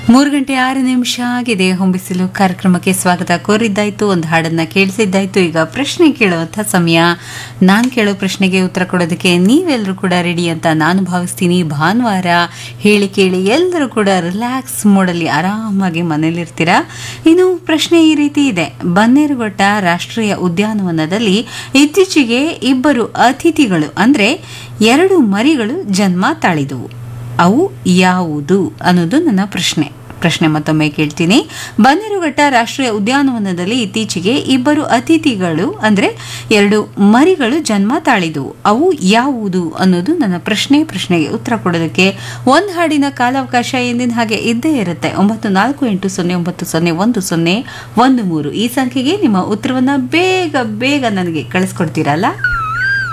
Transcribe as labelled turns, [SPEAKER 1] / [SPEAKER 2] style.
[SPEAKER 1] ಮೂರು ಗಂಟೆ ಆರು ನಿಮಿಷ ಆಗಿದೆ ಹೊಂಬಿಸಿಲು ಕಾರ್ಯಕ್ರಮಕ್ಕೆ ಸ್ವಾಗತ ಕೋರಿದ್ದಾಯ್ತು ಒಂದು ಹಾಡನ್ನ ಕೇಳಿಸಿದ್ದಾಯ್ತು ಈಗ ಪ್ರಶ್ನೆ ಕೇಳುವಂಥ ಸಮಯ ನಾನು ಕೇಳೋ ಪ್ರಶ್ನೆಗೆ ಉತ್ತರ ಕೊಡೋದಕ್ಕೆ ನೀವೆಲ್ಲರೂ ಕೂಡ ರೆಡಿ ಅಂತ ನಾನು ಭಾವಿಸ್ತೀನಿ ಭಾನುವಾರ ಹೇಳಿ ಕೇಳಿ ಎಲ್ಲರೂ ಕೂಡ ರಿಲ್ಯಾಕ್ಸ್ ಮೋಡಲ್ಲಿ ಆರಾಮಾಗಿ ಮನೇಲಿರ್ತೀರಾ ಇನ್ನು ಪ್ರಶ್ನೆ ಈ ರೀತಿ ಇದೆ ಬನ್ನೇರುಘಟ್ಟ ರಾಷ್ಟ್ರೀಯ ಉದ್ಯಾನವನದಲ್ಲಿ ಇತ್ತೀಚೆಗೆ ಇಬ್ಬರು ಅತಿಥಿಗಳು ಅಂದ್ರೆ ಎರಡು ಮರಿಗಳು ಜನ್ಮ ತಾಳಿದವು ಅವು ಯಾವುದು ಅನ್ನೋದು ನನ್ನ ಪ್ರಶ್ನೆ ಪ್ರಶ್ನೆ ಮತ್ತೊಮ್ಮೆ ಕೇಳ್ತೀನಿ ಬನ್ನೇರುಘಟ್ಟ ರಾಷ್ಟ್ರೀಯ ಉದ್ಯಾನವನದಲ್ಲಿ ಇತ್ತೀಚೆಗೆ ಇಬ್ಬರು ಅತಿಥಿಗಳು ಅಂದ್ರೆ ಎರಡು ಮರಿಗಳು ಜನ್ಮ ತಾಳಿದವು ಅವು ಯಾವುದು ಅನ್ನೋದು ನನ್ನ ಪ್ರಶ್ನೆ ಪ್ರಶ್ನೆಗೆ ಉತ್ತರ ಕೊಡೋದಕ್ಕೆ ಒಂದು ಹಾಡಿನ ಕಾಲಾವಕಾಶ ಎಂದಿನ ಹಾಗೆ ಇದ್ದೇ ಇರುತ್ತೆ ಒಂಬತ್ತು ನಾಲ್ಕು ಎಂಟು ಸೊನ್ನೆ ಒಂಬತ್ತು ಸೊನ್ನೆ ಒಂದು ಸೊನ್ನೆ ಒಂದು ಮೂರು ಈ ಸಂಖ್ಯೆಗೆ ನಿಮ್ಮ ಉತ್ತರವನ್ನ ಬೇಗ ಬೇಗ ನನಗೆ ಕಳಿಸ್ಕೊಡ್ತೀರಲ್ಲ